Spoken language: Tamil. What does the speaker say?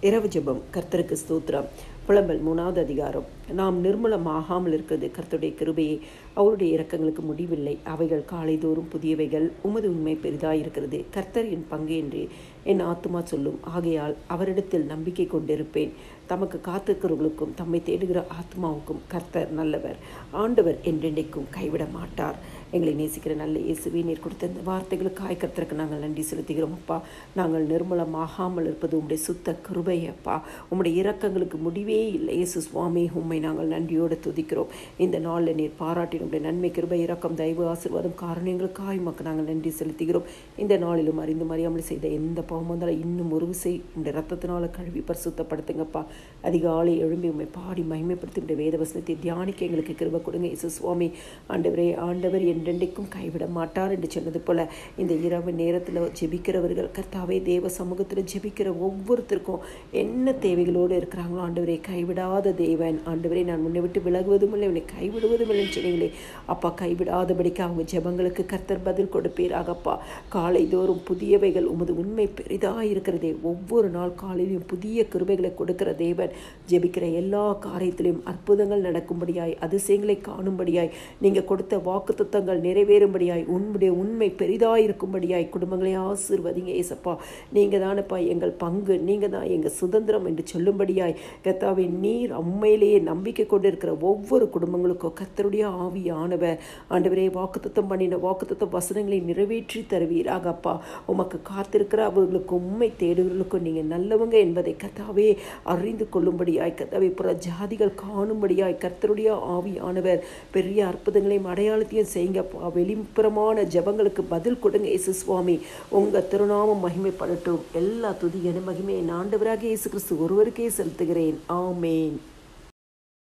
இரவு ஜெபம் கர்த்தருக்கு ஸ்தோத்திரம் புலம்பல் மூணாவது அதிகாரம் நாம் நிர்மூலமாகாமல் இருக்கிறது கர்த்தருடைய கிருபையை அவருடைய இரக்கங்களுக்கு முடிவில்லை அவைகள் காலைதோறும் புதியவைகள் உமது உண்மை பெரிதாயிருக்கிறது கர்த்தர் என் பங்கு என்று என் ஆத்துமா சொல்லும் ஆகையால் அவரிடத்தில் நம்பிக்கை கொண்டிருப்பேன் தமக்கு காத்திருக்கிறவர்களுக்கும் தம்மை தேடுகிற ஆத்மாவுக்கும் கர்த்தர் நல்லவர் ஆண்டவர் என்றென்றைக்கும் கைவிட மாட்டார் எங்களை நேசிக்கிற நல்ல இயேசுவே நீர் கொடுத்த இந்த வார்த்தைகளுக்காய் கர்த்தருக்கு நாங்கள் நன்றி செலுத்துகிறோம் அப்பா நாங்கள் நிர்மலமாகாமல் இருப்பது உம்முடைய சுத்த கிருபை அப்பா உம்முடைய இரக்கங்களுக்கு முடிவே இல்லை இயேசு சுவாமி உம்மை நாங்கள் நன்றியோடு துதிக்கிறோம் இந்த நாளில் நீர் பாராட்டின உடைய நன்மை கிருபை இரக்கம் தயவு ஆசீர்வாதம் காரணங்களுக்காய் உமக்கு நாங்கள் நன்றி செலுத்துகிறோம் இந்த நாளிலும் அறிந்து அறியாமல் செய்த எந்த பாவம் வந்தாலும் இன்னும் ஒரு விசை உடைய ரத்தத்தினால கழுவி பரிசுத்தப்படுத்துங்கப்பா அதிகாலை எழும்பி உண்மை பாடி மகிமைப்படுத்தி உடைய வேத வசனத்தை தியானிக்க எங்களுக்கு கிருப கொடுங்க இயேசு சுவாமி ஆண்டவரே ஆண்டவர் என்றென்றைக்கும் கைவிட மாட்டார் என்று சொன்னது போல இந்த இரவு நேரத்தில் ஜெபிக்கிறவர்கள் கர்த்தாவே தேவ சமூகத்தில் ஜெபிக்கிற ஒவ்வொருத்தருக்கும் என்ன தேவைகளோடு இருக்கிறாங்களோ ஆண்டவரே கைவிடாத தேவன் ஆண்டவரே நான் உன்னை விட்டு விலகுவதும் இல்லை உன்னை கைவிடுவதும் இல்லைன்னு சொன்னீங்களே அப்பா கைவிடாதபடிக்கு அவங்க ஜெபங்களுக்கு கர்த்தர் பதில் கொடுப்பீராகப்பா காலை தோறும் புதியவைகள் உமது உண்மை பெரிதாக இருக்கிறதே ஒவ்வொரு நாள் காலையிலும் புதிய கிருபைகளை கொடுக்கிற தேவன் ஜெபிக்கிற எல்லா காரியத்திலையும் அற்புதங்கள் நடக்கும்படியாய் அதிசயங்களை காணும்படியாய் நீங்கள் கொடுத்த வாக்குத்தத்தங்கள் நிறைவேறும்படியாய் உன்னுடைய உண்மை பெரிதாக இருக்கும்படியாய் குடும்பங்களை ஆசிர்வதிங்க ஏசப்பா நீங்கள் தானப்பா எங்கள் பங்கு நீங்கள் தான் எங்கள் சுதந்திரம் என்று சொல்லும்படியாய் கர்த்தாவே நீர் அம்மையிலேயே நம்பிக்கை கொண்டிருக்கிற ஒவ்வொரு குடும்பங்களுக்கும் கர்த்தருடைய ஆவியானவர் ஆண்டவரே வாக்குத்தத்தம் பண்ணின வாக்குத்தத்தம் வசனங்களை நிறைவேற்றி தருவீராக அப்பா உமக்கு காத்திருக்கிற அவர்களுக்கு உண்மை தேடுகளுக்கும் நீங்கள் நல்லவங்க என்பதை கர்த்தாவே அறிந்து கொள்ளும்படியாய் கர்த்தாவே புற ஜாதிகள் காணும்படியாய் கர்த்தருடைய ஆவியானவர் பெரிய அற்புதங்களையும் அடையாளத்தையும் செய்யுங்கப்பா வெளிப்புறமான ஜபங்களுக்கு பதில் கொடுங்க இயேசு சுவாமி உங்கள் திருநாமம் மகிமைப்படட்டும் எல்லா துதியான மகிமையை ஆண்டவராக இயேசு கிறிஸ்து ஒருவருக்கே செலுத்துகிறேன் ஆமேன்